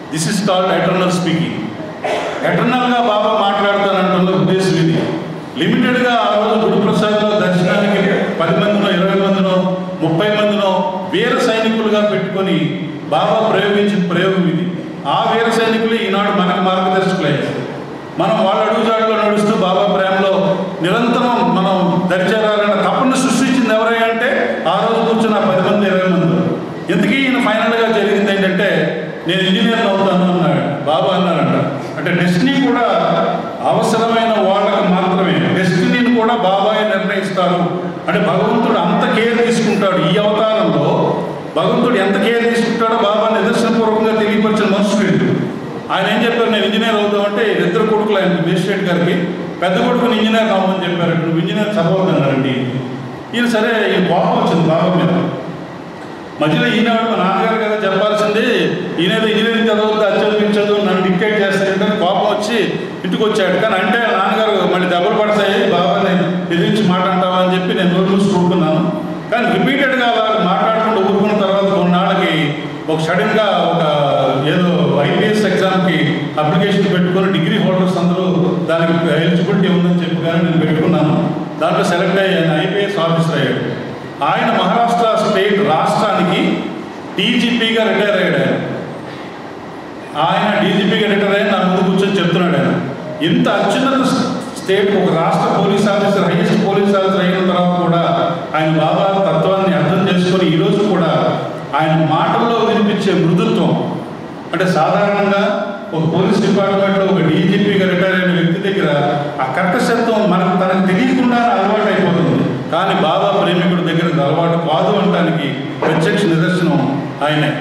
This is called eternal speaking ఎటర్నల్గా బాబా మాట్లాడతానంటున్న ఉద్దేశం ఇది లిమిటెడ్గా ఆ రోజు గురుప్రసాద్లో దర్శనానికి పది మందినో ఇరవై మందినో ముప్పై మందినో వీర సైనికులుగా పెట్టుకొని బాబా ప్రయోగించిన ప్రయోగం ఇది ఆ వీర సైనికులు ఈనాడు మనకు మార్గదర్శకులయ్యారు మనం వాళ్ళ అడుగుజాడలో నడుస్తూ బాబా ప్రేమలో నిరంతరం మనం దరిచేరాలన్న తప్పని సృష్టించింది ఎవరై అంటే ఆ రోజు కూర్చున్న పది మంది ఇరవై మంది ఇంతకీ ఈయన ఫైనల్గా జరిగింది ఏంటంటే నేను ఇంజనీర్ అవుతాను అన్నాడు బాబా అన్నారంట అంటే డెస్టినీ కూడా అవసరమైన వాళ్ళకి మాత్రమే డెస్టినీని కూడా బాబాయే నిర్ణయిస్తారు అంటే భగవంతుడు అంత కేర్ తీసుకుంటాడు ఈ అవతారంలో భగవంతుడు ఎంత కేర్ తీసుకుంటాడో బాబా నిదర్శనపూర్వకంగా తెలియపరిచిన మనుషులు వీళ్ళు. ఆయన ఏం చెప్పారు నేను ఇంజనీర్ అవుతామంటే ఇద్దరు కొడుకులు ఆయన మేజిస్ట్రేట్ గారికి పెద్ద కొడుకుని ఇంజనీర్ అవ్వమని చెప్పారు నువ్వు ఇంజనీర్ చదవద్దన్నారండి ఈయన సరే ఈయన కోపం వచ్చింది బాబా మీద మధ్యలో ఈనాడు మా నాన్నగారు కదా చెప్పాల్సింది ఈయనేదో ఇంజనీరింగ్ చదవద్దు అది చదివించదు నన్ను డిక్టేట్ చేస్తారంటే కోపం వచ్చి ఇంటికి వచ్చాడు కానీ అంటే నాన్నగారు మళ్ళీ దెబ్బలు పడతాయి బాబాని ఎదిరించి మాట అంటావా అని చెప్పి నేను రోజు చూసుకుంటున్నాను కానీ రిపీటెడ్గా అలా మాట్లాడుకుంటూ ఊరుకున్న తర్వాత కొన్నాళ్ళకి ఒక సడన్గా ఒక ఏదో ఐపీఎస్ ఎగ్జామ్కి అప్లికేషన్ పెట్టుకొని డిగ్రీ హోల్డర్స్ అందరూ దానికి ఎలిజిబిలిటీ ఉందని చెప్పి కానీ నేను పెట్టుకున్నాను దాంట్లో సెలెక్ట్ అయ్యాను ఐపీఎస్ ఆఫీసర్ అయ్యాడు ఆయన మహారాష్ట్ర స్టేట్ రాష్ట్రానికి డీజీపీగా రిటైర్ అయ్యాడు ఆయన ఆయన డీజీపీగా రిటైర్ అయ్యి నా ముందు కూర్చొని చెప్తున్నాడు ఆయన ఇంత అత్యున్నత స్టేట్ ఒక రాష్ట్ర police officer highest police officer అయిన తర్వాత కూడా ఆయన బాబా తత్వాన్ని అర్థం చేసుకొని ఈరోజు కూడా ఆయన మాటల్లో వినిపించే మృదుత్వం అంటే సాధారణంగా ఒక పోలీస్ డిపార్ట్మెంట్లో ఒక డీజీపీగా రిటైర్ అయిన వ్యక్తి దగ్గర ఆ కర్కశత్వం మనకు తనకు తెలియకుండా అలవాటు అయిపోతుంది కానీ బాబా ప్రేమికుడి దగ్గర ఇది అలవాటు కాదు అనడానికి ప్రత్యక్ష నిదర్శనం ఆయనే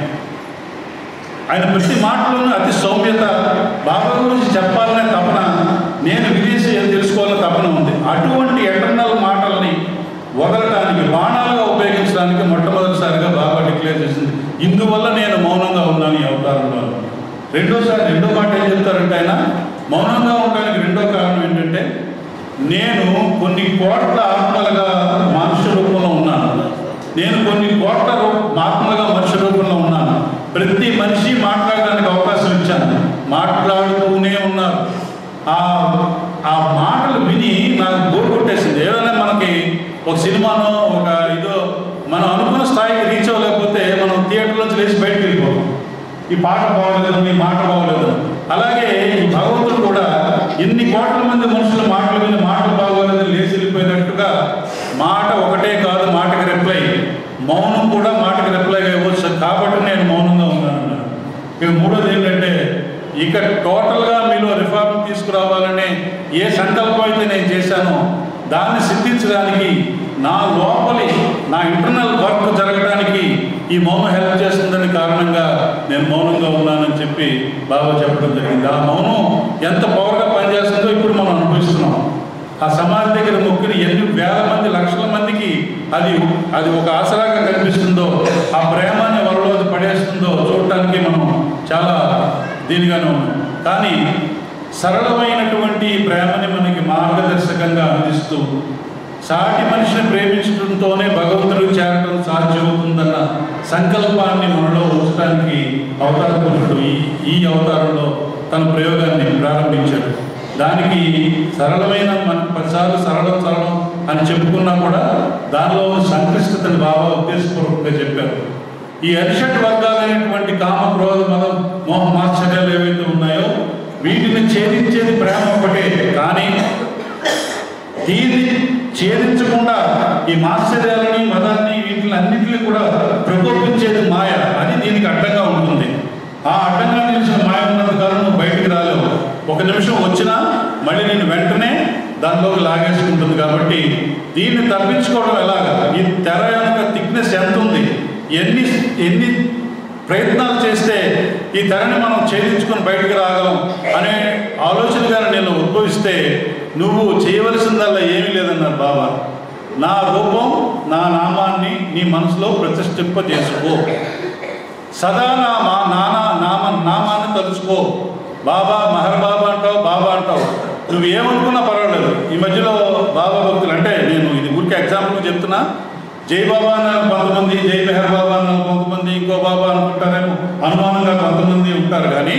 ఆయన ప్రతి మాటలోనూ అతి సౌమ్యత బాబా గురించి చెప్పాలనే తపన నేను విదేశీ అని తెలుసుకోవాలని తపన ఉంది అటువంటి ఎటర్నల్ మాటల్ని వదలటానికి బాణాలుగా ఉపయోగించడానికి మొట్టమొదటిసారిగా బాబా డిక్లేర్ చేసింది ఇందువల్ల నేను మౌనంగా ఉన్నాను ఈ అవతారంలో రెండోసారి రెండో మాట ఏం చెప్తారంటే ఆయన మౌనంగా ఉండడానికి రెండో కారణం ఏంటంటే నేను కొన్ని కోట్ల ఆత్మలుగా మనుష్య రూపంలో ఉన్నాను నేను కొన్ని కోట్ల రూ- ఆత్మలుగా మనుష్య రూపంలో ఉన్నాను ప్రతి మనిషి మాట్లాడడానికి అవకాశం ఇచ్చాను మాట్లాడుతూనే ఉన్నారు ఆ ఆ మాటలు విని నాకు బోర్ కొట్టేసింది ఏదైనా మనకి ఒక సినిమానో ఒక ఇదో మనం అనుకున్న స్థాయికి రీచ్ అవ్వలేకపోతే మనం థియేటర్ నుంచి లేచి బయటకు వెళ్ళిపోతాం ఈ పాట బాగోలేదు ఈ మాట బాగోలేదు అలాగే ఈ భగవంతుడు కూడా ఇన్ని కోట్ల మంది మనుషుల మాటలు విని మాటలు బాగోలేదు లేచి వెళ్ళిపోయినట్టుగా మాట ఒకటే కాదు మాటకి రిప్లై మౌనం కూడా మాటకి రిప్లైగా ఇవ్వచ్చు కాబట్టి నేను మౌనంగా ఉన్నాను అన్నారు. ఇక మూడోది ఏంటంటే ఇక టోటల్గా మీలో రిఫార్మ్ తీసుకురావాలనే ఏ సంకల్పం అయితే నేను చేశానో దాన్ని సిద్ధించడానికి నా లోపలి నా ఇంటర్నల్ వర్క్ జరగడానికి ఈ మౌనం హెల్ప్ చేస్తుందని కారణంగా నేను మౌనంగా ఉన్నానని చెప్పి బాబా చెప్పడం జరిగింది ఆ మౌనం ఎంత పవర్గా పనిచేస్తుందో ఇప్పుడు మనం అనుభవిస్తున్నాం ఆ సమాధి దగ్గర మొక్కిన ఎన్ని వేల మంది లక్షల మందికి అది అది ఒక ఆసరాగా కనిపిస్తుందో ఆ ప్రేమాన్ని వరలో అది పడేస్తుందో చూడటానికి మనం చాలా దీనిగానే ఉన్నాం కానీ సరళమైనటువంటి ఈ ప్రేమని మనకి మార్గదర్శకంగా అందిస్తూ సాటి మనిషిని ప్రేమించడంతోనే భగవంతుడికి చేరడం సాధ్యమవుతుందన్న సంకల్పాన్ని మనలో ఉంచడానికి అవతార పురుషుడు ఈ ఈ అవతారంలో తన ప్రయోగాన్ని ప్రారంభించాడు దానికి సరళమైన మన పదిసార్లు సరళం సరళం అని చెప్పుకున్నా కూడా దానిలో ఉన్న సంక్లిష్టతని బాగా ఉద్దేశపూర్వకంగా చెప్పారు ఈ అరిషట్ వర్గాలైనటువంటి కామ క్రోధ మదం మోహ మాత్సర్యాలు ఏవైతే ఉన్నాయో వీటిని ఛేదించేది ప్రేమ ఒకటే కానీ దీన్ని ఛేదించకుండా ఈ మాత్సర్యాలని మదాన్ని వీటిని అన్నింటినీ కూడా ప్రకోపించేది మాయ అది దీనికి అడ్డంగా ఉంటుంది ఆ అడ్డంగా నిలిచిన మాయ ఉన్నంత కాలం నువ్వు బయటికి రాలేవు ఒక నిమిషం వచ్చినా మళ్ళీ నేను వెంటనే దానిలోకి లాగేసుకుంటుంది కాబట్టి దీన్ని తప్పించుకోవడం ఎలాగా ఈ తెర యొక్క థిక్నెస్ ఎంత ఉంది ఎన్ని ఎన్ని ప్రయత్నాలు చేస్తే ఈ తెరని మనం ఛేదించుకొని బయటికి రాగలం అనే ఆలోచన కానీ నేను ఉద్భవిస్తే నువ్వు చేయవలసిందల్లా ఏమీ లేదన్నారు బాబా నా రూపం నా నామాన్ని నీ మనసులో ప్రతిష్ఠింప చేసుకో సదా నా మా నానా నామ నామాన్ని తలుచుకో బాబా మహర్ బాబా అంటావు బాబా అంటావు నువ్వు ఏమనుకున్నా పర్వాలేదు ఈ మధ్యలో బాబా భక్తులు అంటే నేను ఇది ఊరికే ఎగ్జాంపుల్ చెప్తున్నా జై బాబా అన్నారు కొంతమంది జై మెహర్ బాబా అన్నారు కొంతమంది ఇంకో బాబా అనుకుంటారేమో అనుమానంగా కొంతమంది ఉంటారు కానీ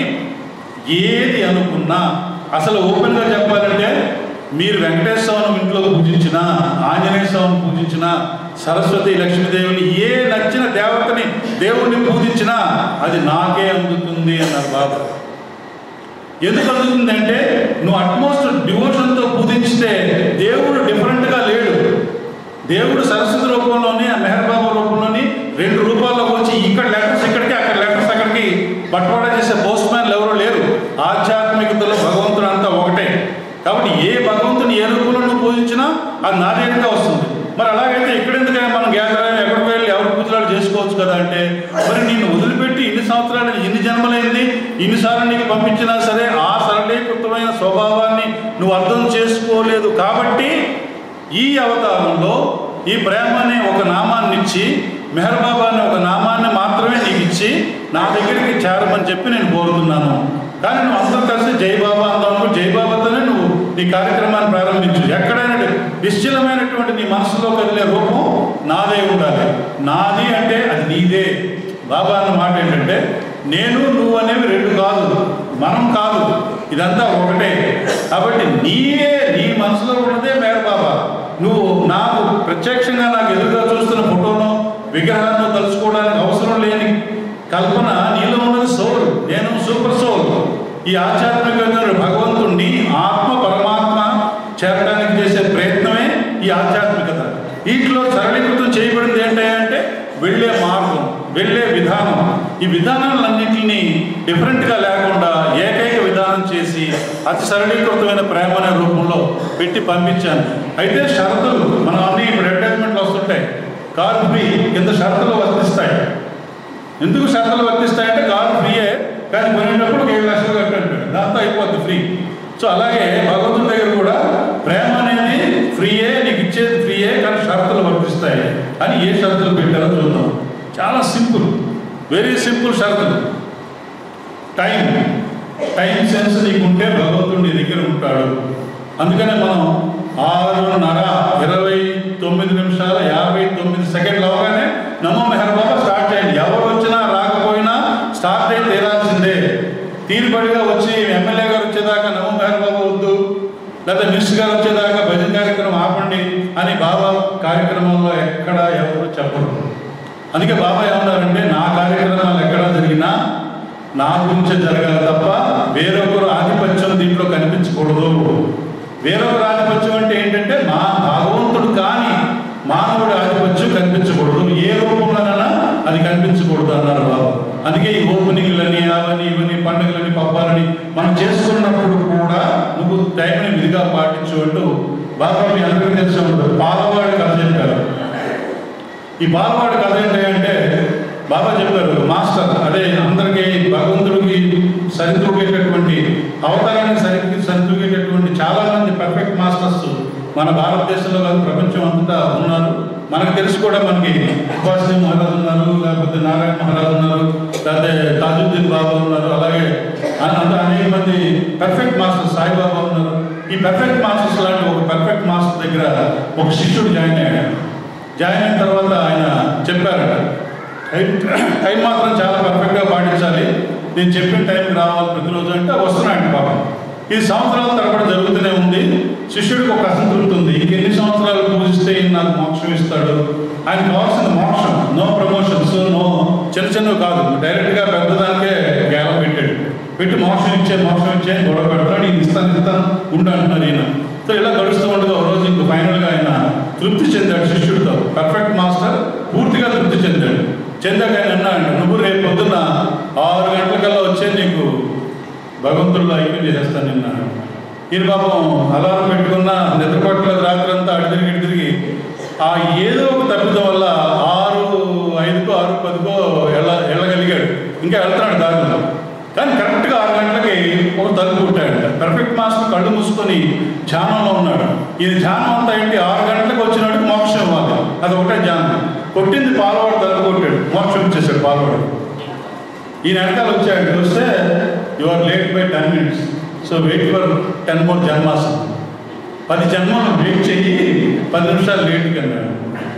ఏది అనుకున్నా అసలు ఓపెన్గా చెప్పాలంటే మీరు వెంకటేశ్వర స్వామిని ఇంట్లో పూజించిన ఆంజనేయ స్వామిని పూజించిన సరస్వతి లక్ష్మీదేవిని ఏ నచ్చిన దేవతని దేవుణ్ణి పూజించినా అది నాకే అందుతుంది అన్నారు బాబా ఎందుకు అందుతుందంటే నువ్వు అట్మోస్ట్ డివోషన్తో పూజించితే దేవుడు డిఫరెంట్గా లేడు దేవుడు సరస్వతి రూపంలోని ఆ మెహర్ బాబా రూపంలోని రెండు రూపాల్లోకి వచ్చి ఇక్కడ లెటర్స్ ఇక్కడికి అక్కడ లెటర్స్ అక్కడికి బట్వాడా చేసే పోస్ట్ మ్యాన్లు ఎవరూ లేరు ఆధ్యాత్మికతలో భగవంతుడు అంతా ఒకటే కాబట్టి ఏ భగవంతుని ఏ రూపంలో నువ్వు పూజించినా అది నా దగ్గరగా వస్తుంది మరి అలాగైతే ఇక్కడెందుకైనా మనం గ్యాదర్ అయ్యి ఎక్కడికి వెళ్ళి ఎవరి పూజలు చేసుకోవచ్చు కదా అంటే మరి నిన్ను వదిలిపెట్టి ఇన్ని సంవత్సరాలు ఇన్ని జన్మలైంది ఇన్నిసార్లు నీకు పంపించినా సరే ఆ సరళీకృతమైన స్వభావాన్ని నువ్వు అర్థం చేసుకోలేదు కాబట్టి ఈ అవతారంలో ఈ ప్రేమ అనే ఒక నామాన్ని ఇచ్చి మెహర్ బాబా అనే ఒక నామాన్ని మాత్రమే నీకు ఇచ్చి నా దగ్గరికి చేరమని చెప్పి నేను కోరుతున్నాను కానీ నువ్వు అందరం కలిసి జై బాబా అందాము జై బాబాతోనే నువ్వు నీ కార్యక్రమాన్ని ప్రారంభించు ఎక్కడైనా నిశ్చలమైనటువంటి నీ మనసులో కదిలే రూపం నాదే ఉండాలి నాది అంటే అది నీదే బాబా అన్న మాట ఏంటంటే నేను నువ్వు అనేవి రెండు కాదు మనం కాదు ఇదంతా ఒకటే కాబట్టి నీవే నీ మనసులో ఉన్నదే మేర బాబా నువ్వు నాకు ప్రత్యక్షంగా నాకు ఎదురుగా చూస్తున్న ఫోటోను విగ్రహాన్ని తలుచుకోవడానికి అవసరం లేని కల్పన నీలో ఉన్నది సోల్ నేను సూపర్ సోల్ ఈ ఆధ్యాత్మిక భగవంతుణ్ణి ఆత్మ పరమాత్మ చేరడానికి చేసే ప్రయత్నమే ఈ ఆధ్యాత్మికత వీటిలో సరళీకృతం చేయబడింది ఏంటంటే వెళ్ళే మార్గం వెళ్ళే విధానం ఈ విధానాలన్నింటినీ డిఫరెంట్గా లేకుండా ఏకైక విధానం చేసి అతి సరళీకృతమైన ప్రేమ అనే రూపంలో పెట్టి పంపించాను అయితే షరతులు మనం అన్ని ఇప్పుడు అడ్వర్టైజ్మెంట్లు వస్తుంటాయి కారు ఫ్రీ కింద షరతులు వర్తిస్తాయి ఎందుకు షరతులు వర్తిస్తాయంటే కారు ఫ్రీయే కానీ కొనేటప్పుడు ఒక ఏడు లక్షలు కట్టండి దాంతో అయిపోద్ది ఫ్రీ సో అలాగే భగవంతుడి దగ్గర కూడా ప్రేమ అనేది ఫ్రీయే నీకు ఇచ్చేది ఫ్రీయే కానీ షరతులు వర్తిస్తాయి అని ఏ షరతులు పెట్టారో చూద్దాం చాలా సింపుల్ వెరీ సింపుల్ షరతులు టైం టైం సెన్స్ నీకుంటే భగవంతుడు నీ దగ్గర ఉంటాడు అందుకనే మనం ఆరున్నర ఇరవై తొమ్మిది నిమిషాల యాభై తొమ్మిది సెకండ్లు అవగానే నమో మెహర్ బాబా స్టార్ట్ చేయండి ఎవరు వచ్చినా రాకపోయినా స్టార్ట్ అయి తీరాల్సిందే తీరుబడిగా వచ్చి ఎమ్మెల్యే గారు వచ్చేదాకా నమో మెహర్ బాబా వద్దు లేదా మినిస్టర్ గారు వచ్చేదాకా భజన కార్యక్రమం ఆపండి అని బాబా కార్యక్రమంలో ఎక్కడ ఎవరు చెప్పరు అందుకే బాబా ఏమన్నారంటే నా కార్యక్రమాలు ఎక్కడ జరిగినా నా గురించే జరగాలి తప్ప వేరొకరు ఆధిపత్యం దీంట్లో కనిపించకూడదు వేరొకరు ఆధిపత్యం అంటే ఏంటంటే మా భగవంతుడు కానీ మానవుడి ఆధిపత్యం కనిపించకూడదు ఏ రూపంలోనైనా అది కనిపించకూడదు అన్నారు బాబు అందుకే ఈ ఓపెనింగ్లని అవని ఇవని పండుగలని పబ్బాలని మనం చేసుకున్నప్పుడు కూడా నువ్వు టైంని విధిగా పాటించు అంటూ బాబా మీ అందరికీ తెలిసి ఉంటుంది పాలవాడి కథ చెప్పారు ఈ బాలవాడి కథ ఏంటి అంటే బాబా చెప్పారు మాస్టర్ అదే అందరికీ భగవంతుడికి సరితూగేటటువంటి అవతారానికి సరి సరితూగేటటువంటి చాలా మంది పర్ఫెక్ట్ మాస్టర్స్ మన భారతదేశంలో కాదు ప్రపంచం అంతటా ఉన్నారు మనకు తెలిసి కూడా మనకి ఉపాసి మహారాజు ఉన్నారు లేకపోతే నారాయణ మహారాజు ఉన్నారు లేకపోతే తాజుద్దీన్ బాబా ఉన్నారు అలాగే అ- అంత అనేక మంది పర్ఫెక్ట్ మాస్టర్ సాయిబాబా ఉన్నారు ఈ పర్ఫెక్ట్ మాస్టర్స్ లాంటి ఒక పర్ఫెక్ట్ మాస్టర్ దగ్గర ఒక శిష్యుడు జాయిన్ అయ్యాడు జాయిన్ అయిన తర్వాత ఆయన చెప్పారట టైం టైం మాత్రం చాలా పర్ఫెక్ట్గా పాటించాలి నేను చెప్పిన టైంకి రావాలి ప్రతిరోజు అంటే వస్తున్నాయండి పాపం ఈ సంవత్సరాల తరబడి జరుగుతూనే ఉంది శిష్యుడికి ఒక అసంతృప్తి ఉంది ఇంకెన్ని సంవత్సరాలు పూజిస్తే ఈయన నాకు మోక్షం ఇస్తాడు ఆయన కావాల్సిన మోక్షం నో ప్రమోషన్స్ నో చిన్న చిన్నవి కాదు డైరెక్ట్గా పెద్దదానికే గ్యాలం పెట్టాడు పెట్టి మోక్షం ఇచ్చే మోక్షం ఇచ్చే అని గొడవ పెడతాడు ఈయన ఇస్తాను ఇస్తాను ఉండు అంటున్నారు ఈయన సో ఇలా గడుస్తూ ఉండగా ఒక రోజు ఇంక ఫైనల్గా ఆయన తృప్తి చెందాడు శిష్యుడితో పర్ఫెక్ట్ మాస్టర్ పూర్తిగా తృప్తి చెందాడు చెందాక ఆయన అన్నాడు నువ్వు రేపు పొద్దున్న ఆరు గంటలకల్లా వచ్చే నీకు భగవంతుల్లో ఐక్యం చేసేస్తాను నిన్న ఈయన పాపం అలారం పెట్టుకున్న నిద్రపట్టలేదు రాత్రి అంతా అడి తిరిగి ఇటు తిరిగి ఆ ఏదో ఒక తప్పిదం వల్ల ఆరు ఐదుకో ఆరు పదికో ఎళ్ళ వెళ్ళగలిగాడు ఇంకా వెళ్తున్నాడు దారిలో కానీ కరెక్ట్గా ఆరు గంటలకి ఒక తలుపు కొట్టాడు పర్ఫెక్ట్ మాస్టర్ కళ్ళు మూసుకొని ధ్యానంలో ఉన్నాడు ఇది ధ్యానం అంతా ఏంటి ఆరు గంటలకు వచ్చినాడు మోక్షం ఇవ్వాలి అది ఒకటే ధ్యానం కొట్టింది పాలవాడు తలుపు కొట్టాడు మోక్షం ఇచ్చేసాడు పాలవాడు ఈయన వెనకాల వచ్చాడు చూస్తే you are late by ten minutes so wait for ten more జన్మాస్ పది జన్మలు వెయిట్ చెయ్యి పది నిమిషాలు లేట్ కన్నాడు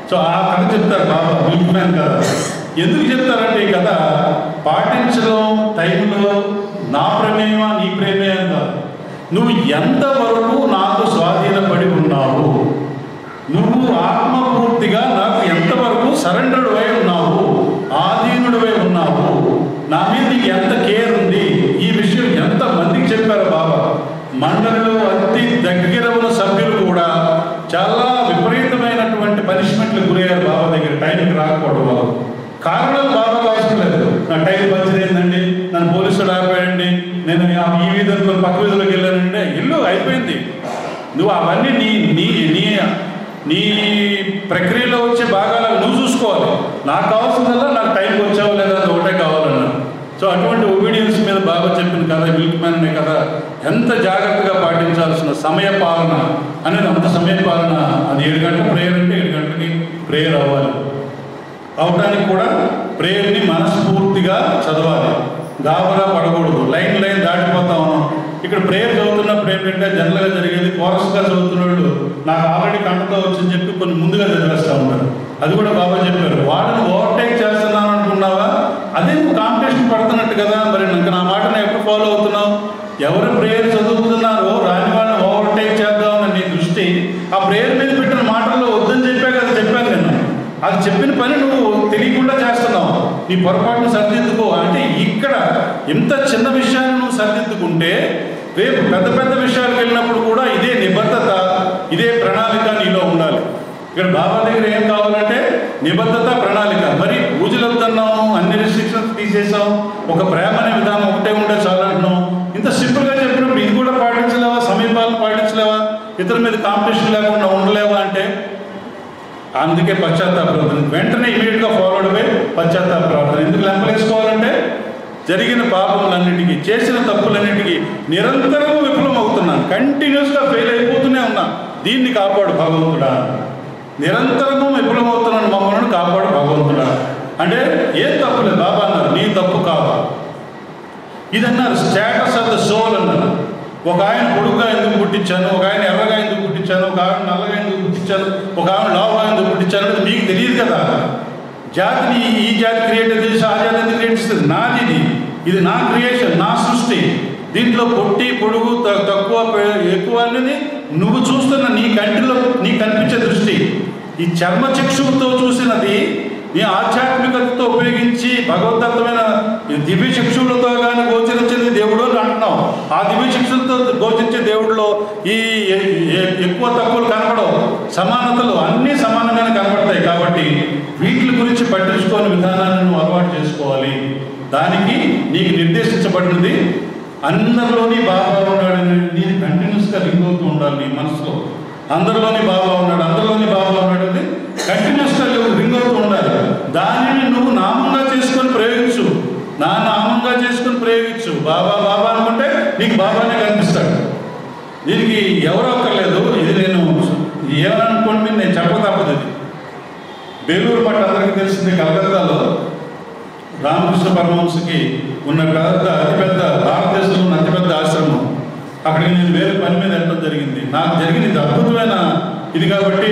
సో ఆ కథ చెప్తారు బాబా మిల్క్ మ్యాన్ కథ ఎందుకు చెప్తారంటే ఈ కథ పాటించడం టైంలో నా ప్రమేయమా నీ ప్రేమే అని కాదు నువ్వు ఎంతవరకు నాకు స్వాధీనపడి ఉన్నావు నువ్వు ఆత్మపూర్తిగా నాకు ఎంతవరకు సరెండర్డ్ అయి ఉన్నావు ఆధీనుడివై ఉన్నావు నా మీద నీకు ఎంత కేర్ ఉంది ఈ విషయం ఎంత మందికి చెప్పారు బాబా మండలిలో అతి దగ్గర ఉన్న సభ్యులు కూడా చాలా విపరీతమైనటువంటి పనిష్మెంట్లు గురయ్యారు బాబా దగ్గర టైంకి రాకపోవడం వల్ల కారణాలు బాబా అవసరం లేదు నా టైం మంచిదైందండి నన్ను పోలీసులు ఆపాడండి నేను ఆ- ఈ వీధి అనుకుని పక్క వీధిలోకి వెళ్ళానంటే ఇల్లు అయిపోయింది నువ్వు అవన్నీ నీ నీ నీ నీ ప్రక్రియలో వచ్చే భాగాలు నువ్వు చూసుకోవాలి నాకు కావాల్సిందల్లా నాకు టైంకి వచ్చావు లేదా అది ఒకటే కావాలన్నా సో అటువంటి ఒబీడియన్స్ మీద బాగా చెప్పిన కదా మిల్క్ మ్యాన్ అనే కదా ఎంత జాగ్రత్తగా పాటించాల్సిన సమయ పాలన అనేది అంత సమయ పాలన అది ఏడు గంటల ప్రేయర్ అంటే ఏడు గంటలకి ప్రేయర్ అవ్వాలి అవడానికి కూడా ప్రేయర్ని మనస్ఫూర్తిగా చదవాలి గాబరా పడకూడదు లైన్ లైన్ దాటిపోతా ఉన్నాం ఇక్కడ ప్రేయర్ చదువుతున్నప్పుడు ఏంటంటే జనరల్గా జరిగేది కోరస్గా చదువుతున్న వాళ్ళు నాకు ఆల్రెడీ కంటతో వచ్చని చెప్పి కొన్ని ముందుగా చదివేస్తూ ఉంటారు అది కూడా బాబా చెప్పారు వాళ్ళని ఓవర్టేక్ చేస్తున్నాను అనుకున్నావా అదే నువ్వు కాంపిటీషన్ పడుతున్నట్టు కదా మరి ఇంకా నా మాటను ఎప్పుడు ఫాలో అవుతున్నావు ఎవరు ప్రేయర్ చదువుతున్నారో రాని వాళ్ళని ఓవర్టేక్ చేద్దామని నీ దృష్టి ఆ ప్రేయర్ మీద పెట్టిన మాటల్లో వద్దని చెప్పా కదా చెప్పాను నేను అది చెప్పిన పని నువ్వు తెలియకుండా చేస్తున్నావు నీ పొరపాటును సరిదిద్దుకో అంటే ఇక్కడ ఇంత చిన్న విషయాన్ని నువ్వు సరిదిద్దుకుంటే రేపు పెద్ద పెద్ద విషయాలకు వెళ్ళినప్పుడు కూడా ఇదే నిబద్ధత ఇదే ప్రణాళిక నీలో ఉండాలి ఇక్కడ బాబా దగ్గర ఏం కావాలంటే నిబద్ధత ప్రణాళిక మరి పూజలు వద్దన్నాం అన్ని రిస్ట్రిక్షన్స్ తీసేసాం ఒక ప్రేమ అనే విధానం ఒకటే ఉంటే చాలంటున్నాం ఇంత సింపుల్గా చెప్పినప్పుడు ఇది కూడా పాటించలేవా సమీపాలను పాటించలేవా ఇతరుల మీద కాంపిటీషన్ లేకుండా ఉండలేవా అంటే అందుకే పశ్చాత్తాప ప్రార్థన వెంటనే ఇమీడియట్గా ఫార్వర్డ్ అయి పశ్చాత్తాప ప్రార్థన ఎందుకు లెంపలేసుకోవాలంటే జరిగిన పాపములన్నిటికీ చేసిన తప్పులన్నిటికీ నిరంతరం విఫలం అవుతున్నాను కంటిన్యూస్గా ఫెయిల్ అయిపోతూనే ఉన్నా దీన్ని కాపాడు భగవంతుడా నిరంతరము విఫలమవుతున్నాను మమ్మల్ని కాపాడు భగవంతుడా అంటే ఏం తప్పులేదు బాబా అన్నారు నీ తప్పు కావా ఇది అన్నారు స్టేటస్ ఆఫ్ ద సోల్ అన్నారు ఒక ఆయన పొడుగ్గా ఎందుకు పుట్టించాను ఒక ఆయన ఎర్రగా ఎందుకు పుట్టించాను ఒక ఆయన నల్లగా ఎందుకు పుట్టించాను ఒక ఆయన లావుగా ఎందుకు పుట్టించాను అనేది మీకు తెలియదు కదా జాతిని ఈ జాతి క్రియేట్ చేసి ఆ జాతి ఎందుకు క్రియేట్ చేస్తుంది నాది ఇది ఇది నా క్రియేషన్ నా సృష్టి దీంట్లో పొట్టి పొడుగు త- తక్కువ పె- ఎక్కువ అనేది నువ్వు చూస్తున్న నీ కంటిలో నీ కనిపించే దృష్టి ఈ చర్మ చక్షువుతో చూసినది నీ ఆధ్యాత్మికతతో ఉపయోగించి భగవద్దత్తమైన ఈ దివ్య చక్షువులతో కానీ గోచరించేది దేవుడు అని అంటున్నాం ఆ దివ్య చక్షులతో గోచరించే దేవుడిలో ఈ ఎ- ఎ- ఎక్కువ తక్కువలు కనపడవు సమానతలు అన్నీ సమానంగానే కనపడతాయి కాబట్టి వీటి గురించి పట్టించుకోని విధానాన్ని నువ్వు అలవాటు చేసుకోవాలి దానికి నీకు నిర్దేశించబడినది అందరిలోని బాబా ఉన్నాడు నీది కంటిన్యూస్గా లింక్ అవుతూ ఉండాలి నీ మనసులో అందరిలోని బాబా ఉన్నాడు అందరిలోని బాబా ఉన్నాడు అది కంటిన్యూస్గా రింగ్ అవుతూ ఉండాలి దానిని నువ్వు నామంగా చేసుకొని ప్రయోగించు నా నామంగా చేసుకొని ప్రయోగించు బాబా బాబా అనుకుంటే నీకు బాబానే కనిపిస్తాడు దీనికి ఎవరు అక్కర్లేదు ఇది నేను ఏమనుకోండి నేను చెప్పక తప్పదు ఇది బేలూరు మఠ అందరికీ తెలిసింది కలకత్తాలో రామకృష్ణ పరమహంసకి ఉన్న పెద్ద అతిపెద్ద భారతదేశంలో ఉన్న అతిపెద్ద ఆశ్రమం అక్కడికి నేను వేరే పని మీద వెళ్ళడం జరిగింది నాకు జరిగిన ఇది అద్భుతమైన ఇది కాబట్టి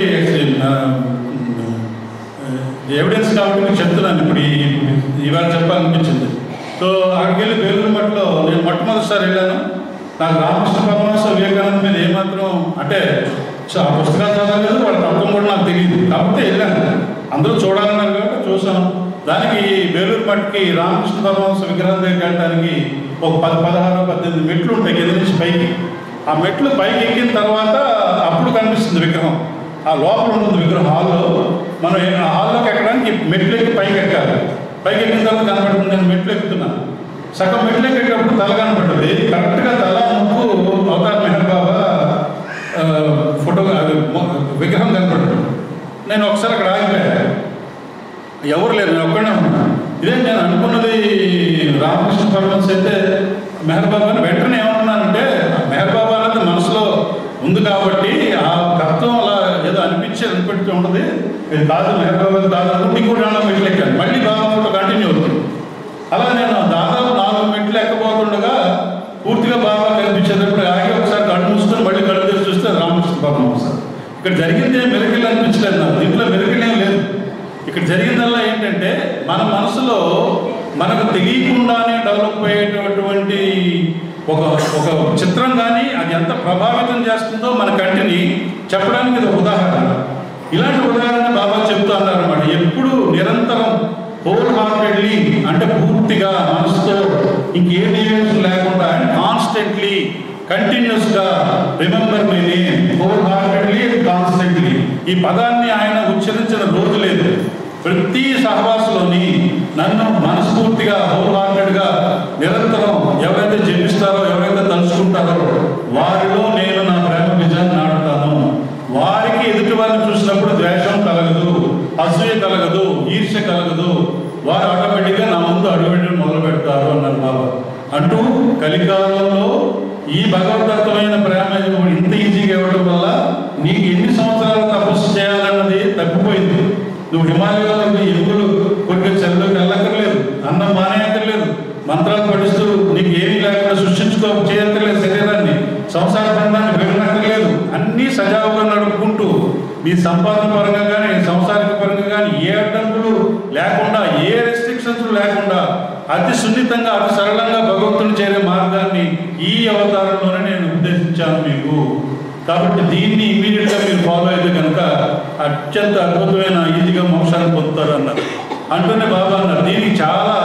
ఎవిడెన్స్ కాబట్టి మీకు చెప్తున్నాను ఇప్పుడు ఈ ఇవాళ చెప్పాలనిపించింది సో అక్కడికి వెళ్ళి బేలూరు మఠలో నేను మొట్టమొదటిసారి వెళ్ళాను నాకు రామకృష్ణ పరమహంస వివేకానంద మీద ఏమాత్రం అంటే సో ఆ పుస్తకాలు చదవలేదు వాళ్ళ తత్వం కూడా నాకు తెలియదు కాకపోతే వెళ్ళాను అందరూ చూడాలన్నారు కాబట్టి చూసాను దానికి బేలూరు మట్టికి రామకృష్ణ పరమహంస విగ్రహం దగ్గరికి వెళ్ళడానికి ఒక పది పదహారు పద్దెనిమిది మెట్లు ఉంటాయి కింద నుంచి పైకి ఆ మెట్లు పైకి ఎక్కిన తర్వాత అప్పుడు కనిపిస్తుంది విగ్రహం ఆ లోపల ఉంటుంది విగ్రహం హాల్లో మనం ఏ- ఆ హాల్లోకి ఎక్కడానికి మెట్లు ఎక్కి పైకి ఎక్కాలి పైకి ఎక్కిన తర్వాత కనబడుతుంది నేను మెట్లు ఎక్కుతున్నాను సగం మెట్లు ఎక్కేటప్పుడు తల కనబడుతుంది కరెక్ట్గా తల ముక్కు అవతార్ మెహర్ బాబా ఆ, ఫోటో అది మొ- విగ్రహం కనపడుతుంది నేను ఒకసారి అక్కడ ఆగిపోయాను ఎవరు లేరు నేను ఒక్కడే ఉన్నాను ఇదే నేను అనుకున్నది రామకృష్ణ పరమహంస అయితే మెహర్ బాబా అని వెంటనే ఏమనుకున్నానంటే మెహర్ బాబా అనేది మనసులో ఉంది కాబట్టి ఆ తత్వం అలా ఏదో అనిపించి అనిపెడుతూ ఉంటుంది ఇది కాదు మెహర్ బాబా కాదు అనుకుంటే ఇంకో నాలుగు మెట్లు ఎక్కాను మళ్ళీ బాబా ఫోటో కంటిన్యూ అవుతుంది అలా నేను దాదాపు నాలుగు మెట్లు ఎక్కబోతుండగా పూర్తిగా బాబా కనిపించేటప్పుడు ఆగి ఒకసారి కళ్ళు మూసుకొని మళ్ళీ కళ్ళు తెరిచి చూస్తే రామకృష్ణ పరమహంస ఇక్కడ జరిగింది ఏం మెరకిల్ అనిపించలేదు నాకు దీంట్లో మెరకిల్ ఏం లేదు ఇక్కడ జరిగిందల్లా ఏంటంటే మన మనసులో మనకు తెలియకుండానే డెవలప్ అయ్యేటటువంటి ఒక ఒక చిత్రం కానీ అది ఎంత ప్రభావితం చేస్తుందో మన కంటిని చెప్పడానికి ఇది ఒక ఉదాహరణ ఇలాంటి ఉదాహరణ బాబా చెప్తూ అన్నారు అనమాట ఎప్పుడు నిరంతరం హోల్ హార్టెడ్లీ అంటే పూర్తిగా మనసుతో ఇంకే డీవియేషన్ లేకుండా అండ్ కాన్స్టెంట్లీ కంటిన్యూస్గా remember my name wholeheartedly and constantly ఈ పదాన్ని ఆయన ఉచ్చరించిన రోజు లేదు ప్రతి సహవాసలోని నన్ను మనస్ఫూర్తిగా హోల్ హార్టెడ్గా నిరంతరం ఎవరైతే జపిస్తారో ఎవరైతే తలుచుకుంటారో వారిలో నేను నా ప్రేమ విజయాన్ని నాటుతాను వారికి ఎదుటి వారిని చూసినప్పుడు ద్వేషం కలగదు అసూయ కలగదు ఈర్ష్య కలగదు వారు ఆటోమేటిక్గా నా ముందు అడుగుపెట్టడం మొదలు పెడతారు అన్నారు బాబా అంటూ కలికాలంలో ఈ భగవద్దత్తమైన ప్రేమ ఇంత ఈజీగా ఇవ్వడం వల్ల నీకు ఎన్ని సంవత్సరాలు తపస్సు చేయాలన్నది తప్పిపోయింది నువ్వు హిమాలయాలకు ఎగులు కొరికి చెల్లోకి వెళ్ళక్కర్లేదు అన్నం మానేయక్కర్లేదు మంత్రాలు పఠిస్తూ నీకు ఏమీ లేకుండా సృష్టించుకో చేయక్కర్లేదు శరీరాన్ని సంసార బంధాన్ని విడనక్కర్లేదు అన్నీ సజావుగా నడుపుకుంటూ నీ సంపాదన పరంగా కానీ సంసారిక పరంగా కానీ ఏ అడ్డంకులు లేకుండా ఏ రెస్ట్రిక్షన్స్ లేకుండా అతి సున్నితంగా అతి సరళంగా భగవంతుని చేరే మార్గాన్ని ఈ అవతారంలోనే నేను ఉద్దేశించాను మీకు కాబట్టి దీన్ని ఇమీడియట్గా మీరు ఫాలో అయితే కనుక అత్యంత అద్భుతమైన ఈజీగా మోక్షాన్ని పొందుతారు అన్నారు అంటూనే బాబా అన్నారు దీనికి చాలా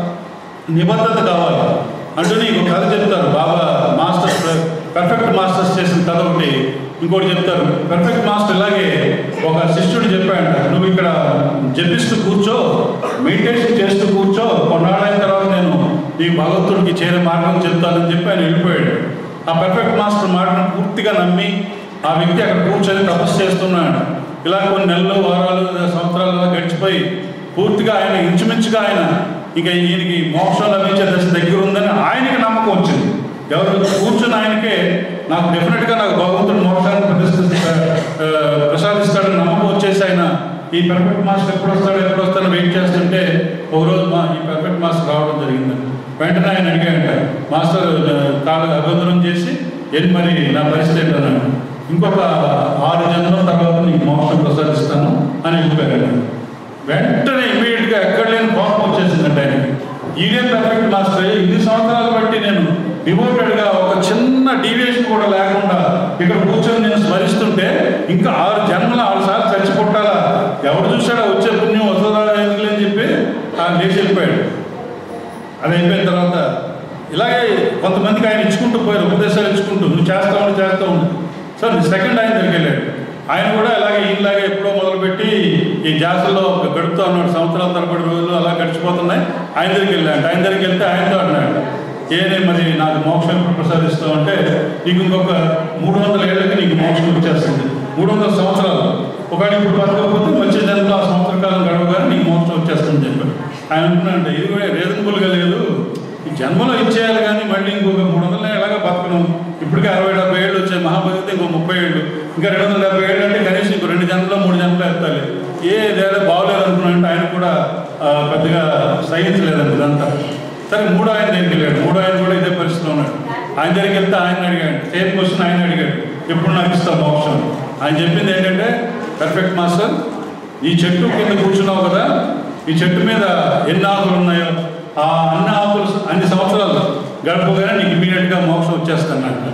నిబద్ధత కావాలి అంటూ నీకు కథ చెప్తారు బాబా మాస్టర్స్ పర్ఫెక్ట్ మాస్టర్స్ చేసిన కథ ఒకటి ఇంకోటి చెప్తారు పర్ఫెక్ట్ మాస్టర్ ఇలాగే ఒక శిష్యుడు చెప్పాడు నువ్వు ఇక్కడ జపిస్తూ కూర్చో మెడిటేషన్ చేస్తూ కూర్చో కొన్నాళ్ళైన తర్వాత నేను నీ భగవంతుడికి చేరే మార్గం చెప్తానని చెప్పి ఆయన వెళ్ళిపోయాడు ఆ పర్ఫెక్ట్ మాస్టర్ మాటను పూర్తిగా నమ్మి ఆ వ్యక్తి అక్కడ కూర్చొని తపస్సు చేస్తున్నాడు ఇలా కొన్ని నెలలు వారాలు సంవత్సరాలు అలా గడిచిపోయి పూర్తిగా ఆయన ఇంచుమించుగా ఆయన ఇక ఈయనకి మోక్షం లభించే దశ దగ్గర ఉందని ఆయనకి నమ్మకం వచ్చింది ఎవరు కూర్చుని ఆయనకే నాకు డెఫినెట్గా నాకు భగవంతుడు మోక్షాన్ని ప్రతిష్ఠిస్తా ఆ, ప్రసాదిస్తాడని నమ్మకం వచ్చేసి ఆయన ఈ పర్ఫెక్ట్ మాస్టర్ ఎప్పుడు వస్తాడో ఎప్పుడు వస్తాడో వెయిట్ చేస్తుంటే ఒకరోజు మా ఈ పర్ఫెక్ట్ మాస్టర్ రావడం జరిగింది వెంటనే ఆయన అడిగాడంట మాస్టర్ ఆ, కాళ్ళ అభ్యంతరం చేసి ఏంటి మరి నా పరిస్థితి ఏంటన్నాడు ఇంకొక ఆరు జన్మల తర్వాత నీకు మోక్షం ప్రసాదిస్తాను అని వెళ్ళిపోయాడు వెంటనే ఇమీడియట్గా ఎక్కడ లేని కోపం వచ్చేసిందంటే ఆయనకి ఈడే పర్ఫెక్ట్ మాస్టర్ ఇన్ని సంవత్సరాలు బట్టి నేను డివోటెడ్గా ఒక చిన్న డీవియేషన్ కూడా లేకుండా ఇక్కడ కూర్చొని నేను స్మరిస్తుంటే ఇంకా ఆరు జన్మల ఆరు సార్లు చచ్చి పుట్టాలా ఎవరు చూసాడో వచ్చే పుణ్యం వస్తుందా ఎందుకులే అని చెప్పి ఆయన లేచి వెళ్ళిపోయాడు అది అయిపోయిన తర్వాత ఇలాగే కొంతమందికి ఆయన ఇచ్చుకుంటూ పోయారు ఉపదేశాలు ఇచ్చుకుంటూ నువ్వు చేస్తా ఉండు చేస్తా ఉండు సార్ సెకండ్ ఆయన దగ్గరికి వెళ్ళాడు ఆయన కూడా ఇలాగే ఈయనలాగే ఎప్పుడో మొదలుపెట్టి ఈ జాసల్లో గడుపుతూ ఉన్నాడు సంవత్సరాల తరబడి రోజులు అలా గడిచిపోతున్నాయి ఆయన దగ్గరికి వెళ్ళాడు ఆయన దగ్గరికి వెళ్తే ఆయనతో అన్నాడు ఏనే మరి నాకు మోక్షం ఎప్పుడు ప్రసాదిస్తావు అంటే నీకు ఇంకొక మూడు వందల ఏళ్ళకి నీకు మోక్షం వచ్చేస్తుంది మూడు వందల సంవత్సరాలు ఒకవేళ ఇప్పుడు బతకపోతే వచ్చే జన్మలో ఆ సంవత్సర కాలం గడవగానే నీకు మోక్షం వచ్చేస్తుంది చెప్పాడు ఆయన అంటున్నాడు ఇది కూడా రీజనబుల్గా లేదు ఈ జన్మలో ఇచ్చేయాలి కానీ మళ్ళీ ఇంకొక మూడు వందల ఎలాగా బతకను ఇప్పటికే అరవై డెబ్బై ఏళ్ళు వచ్చాయి మహాభారత ఇంకో ముప్పై ఏళ్ళు ఇంకా రెండు వందల డెబ్బై ఏళ్ళు అంటే కనీసం ఇంకో రెండు జన్మలో మూడు జన్మలో ఎత్తాలి ఏ ఏదో బాగోలేదు అనుకున్నానంటే ఆయన కూడా ఆ, పెద్దగా సహించలేదండి ఇదంతా సరే మూడో ఆయన దగ్గరికి వెళ్ళాడు మూడో ఆయన కూడా ఇదే పరిస్థితిలో ఉన్నాడు ఆయన దగ్గరికి వెళ్తే ఆయన అడిగాడు సేమ్ క్వశ్చన్ ఆయన అడిగాడు ఎప్పుడు నాకు ఇస్తావు మోక్షం ఆయన చెప్పింది ఏంటంటే పర్ఫెక్ట్ మాస్టర్ ఈ చెట్టు కింద కూర్చున్నావు కదా ఈ చెట్టు మీద ఎన్ని ఆకులు ఉన్నాయో ఆ అన్ని ఆకులు అన్ని సంవత్సరాలు గడపగానే నీకు ఇమీడియట్గా మోక్షం వచ్చేస్తానంట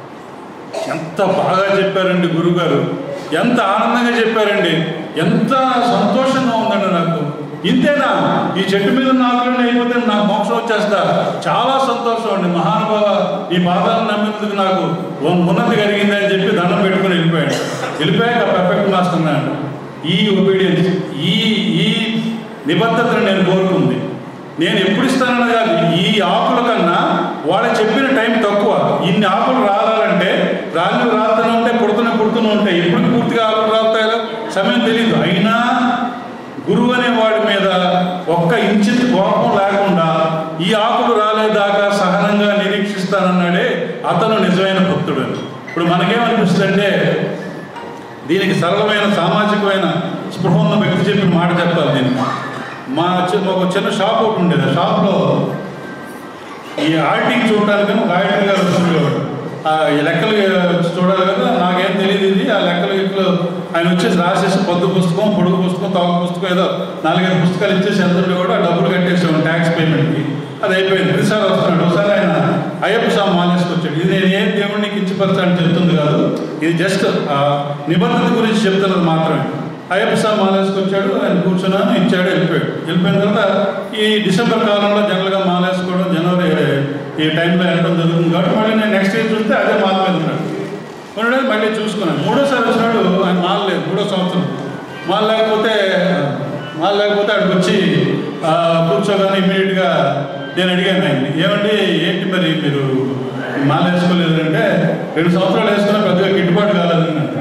ఎంత బాగా చెప్పారండి గురుగారు ఎంత ఆనందంగా చెప్పారండి ఎంత సంతోషంగా ఉందండి నాకు ఇంతేనా ఈ చెట్టు మీద ఉన్న ఆకులను అయిపోతే నాకు మోక్షం వచ్చేస్తా చాలా సంతోషం అండి మహానుభావ ఈ పాదాలను నమ్మినందుకు నాకు ఉన్- ఉన్నతి కలిగింది అని చెప్పి దండం పెట్టుకుని వెళ్ళిపోయాడు వెళ్ళిపోయాక పర్ఫెక్ట్ మాస్టర్ అన్నాడు ఈ ఒబీడియన్స్ ఈ ఈ నిబద్ధతను నేను కోరుకుంది నేను ఎప్పుడు ఇస్తానన్నా కాదు ఈ ఆకుల కన్నా వాళ్ళు చెప్పిన టైం తక్కువ ఇన్ని ఆకులు రావాలంటే రాళ్ళు రాస్తూనే ఉంటాయి పుడుతూనే పుడుతూనే ఉంటాయి ఎప్పుడు పూర్తిగా ఆకులు రాస్తాయో సమయం తెలియదు అయినా గురువు అనే వాడి మీద ఒక్క ఇంచిత్ కోపం లేకుండా ఈ ఆకులు రాలేదాకా సహనంగా నిరీక్షిస్తానన్నాడే అతను నిజమైన భక్తుడు అని ఇప్పుడు మనకేమనిపిస్తుందంటే దీనికి సరళమైన సామాజికమైన స్పృహ ఉన్న వ్యక్తి చెప్పిన మాట చెప్పాలి దీనికి మా చి- ఒక చిన్న షాప్ ఒకటి ఉండేది ఆ షాప్లో ఈ ఆడిటింగ్ చూడటానికి ఒక ఆడిటర్ గారు వస్తుండేవాడు ఆ ఈ లెక్కలు చూడాలి కదా నాకేం తెలియదు ఇది ఆ లెక్కలు గిక్కలు ఆయన వచ్చేసి రాసేసి పొద్దు పుస్తకం పొడుగు పుస్తకం తోక పుస్తకం ఏదో నాలుగైదు పుస్తకాలు ఇచ్చేసి ఎంత కూడా డబ్బులు కట్టేసాం ట్యాక్స్ పేమెంట్కి అది అయిపోయింది ప్రతిసారి వస్తున్నాడు ఒకసారి ఆయన అయ్యప్ప స్వామి మాలేసుకు వచ్చాడు ఇది నేను ఏం దేవుడిని కించపరచాలని చెప్తుంది కాదు ఇది జస్ట్ నిబంధన గురించి చెప్తున్నది మాత్రమే అయ్యప్ప స్వామి మాలేసుకు వచ్చాడు ఆయన కూర్చున్నాను ఇచ్చాడు వెళ్ళిపోయాడు వెళ్ళిపోయిన తర్వాత ఈ డిసెంబర్ కాలంలో జనరల్గా మాలేసుకోవడం జనవరి ఈ టైంలో వెళ్ళడం జరుగుతుంది కాబట్టి మళ్ళీ నేను నెక్స్ట్ ఇయర్ చూస్తే అదే మాల మీద ఉన్నాడు ఉన్నాడు మళ్ళీ చూసుకున్నాను మూడోసారి వచ్చినాడు ఆయన మాల లేదు మూడో సంవత్సరం మాల లేకపోతే మాల లేకపోతే అక్కడికి వచ్చి ఆ, కూర్చోగానే ఇమ్మీడియట్గా నేను అడిగాను ఆయన్ని ఏమండి ఏంటి మరి మీరు మాల వేసుకోలేదు అంటే రెండు సంవత్సరాలు వేసుకున్నా పెద్దగా గిట్టుబాటు కాలేదని అన్నాడు.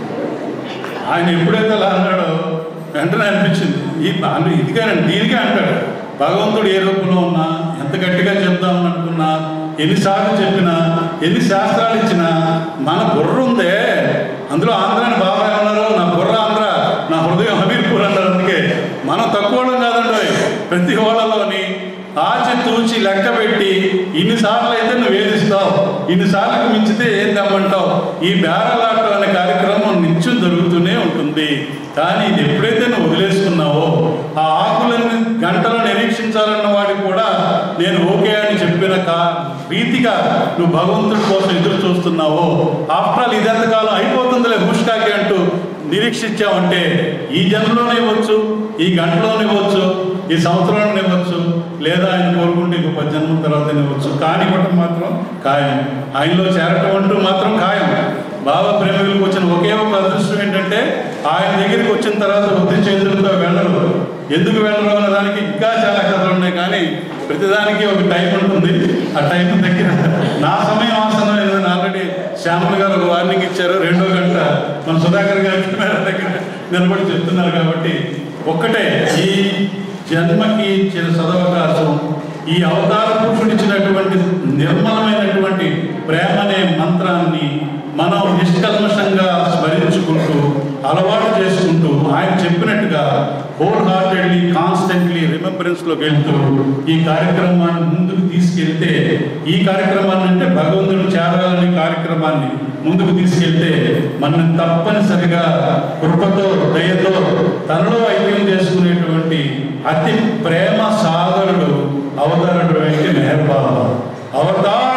ఆయన ఎప్పుడైతే అలా అన్నాడో వెంటనే అనిపించింది ఈ బాలు ఇదిగానండి దీనికే అంటాడు భగవంతుడు ఏ రూపంలో ఉన్నా ఎంత గట్టిగా చెప్దామని అనుకున్నా ఎన్నిసార్లు చెప్పినా ఎన్ని శాస్త్రాలు ఇచ్చినా మన బుర్ర ఉందే అందులో ఆంధ్రాని బాబాయ్ అన్నారు నా బుర్ర ఆంధ్ర నా హృదయం హబీర్పూర్ అన్నారు అందుకే మనం తక్కువ వాళ్ళం కాదండి ప్రతి వాళ్ళలోని ఆచి తూచి లెక్క పెట్టి ఇన్నిసార్లు అయితే నువ్వు వేధిస్తావు ఇన్నిసార్లకు మించితే ఏం తెమ్మంటావు ఈ బేరలాట అనే కార్యక్రమం నిత్యం జరుగుతూనే ఉంటుంది కానీ ఇది ఎప్పుడైతే నువ్వు వదిలేసుకున్నావో ఆ ఆకులని గంటలో నిరీక్షించాలన్న వాడికి కూడా నేను ఓకే అని చెప్పిన కా రీతిగా నువ్వు భగవంతుడి కోసం ఎదురు చూస్తున్నావో ఆఫ్టర్ ఆల్ ఇదెంతకాలం అయిపోతుందిలే హుష్కాకి అంటూ నిరీక్షించావంటే ఈ జన్మలోనే ఇవ్వచ్చు ఈ గంటలోనే ఇవ్వచ్చు ఈ సంవత్సరంలోనే ఇవ్వచ్చు లేదా ఆయన కోరుకుంటే ఇంకో పది జన్మల తర్వాత ఇవ్వచ్చు కానీ ఇవ్వటం మాత్రం ఖాయం ఆయనలో చేరటం అంటూ మాత్రం ఖాయం బాబా ప్రేమికులకు వచ్చిన ఒకే ఒక అదృష్టం ఏంటంటే ఆయన దగ్గరికి వచ్చిన తర్వాత వృద్ధి చేతులతో వెళ్ళరు ఎందుకు వెళ్ళరు అన్న దానికి ఇంకా చాలా కథలు ఉన్నాయి కానీ ప్రతిదానికి ఒక టైం ఉంటుంది ఆ టైం దగ్గర నా సమయం ఆసనం ఏదైనా ఆల్రెడీ శ్యామల్ గారు ఒక వార్నింగ్ ఇచ్చారు రెండో గంట మన సుధాకర్ గారి కెమెరా దగ్గర నిలబడి చెప్తున్నారు కాబట్టి ఒక్కటే ఈ జన్మకి ఇచ్చిన సదవకాశం ఈ అవతార పురుషుడు ఇచ్చినటువంటి నిర్మలమైనటువంటి ప్రేమ అనే మంత్రాన్ని మనం నిష్కల్మషంగా స్మరించుకుంటూ అలవాటు చేసుకుంటూ ఆయన చెప్పినట్టుగా హోల్ హార్టెడ్లీ కాన్స్టెంట్లీ రిమెంబరెన్స్లోకి వెళ్తూ ఈ కార్యక్రమాన్ని ముందుకు తీసుకెళ్తే ఈ కార్యక్రమాన్ని అంటే భగవంతుడు చేరాలనే కార్యక్రమాన్ని ముందుకు తీసుకెళ్తే మనం తప్పనిసరిగా కృపతో దయతో తనలో ఐక్యం చేసుకునేటువంటి అతి ప్రేమ సాగరుడు అవతారుడు మెహర్ బాబా అవతార్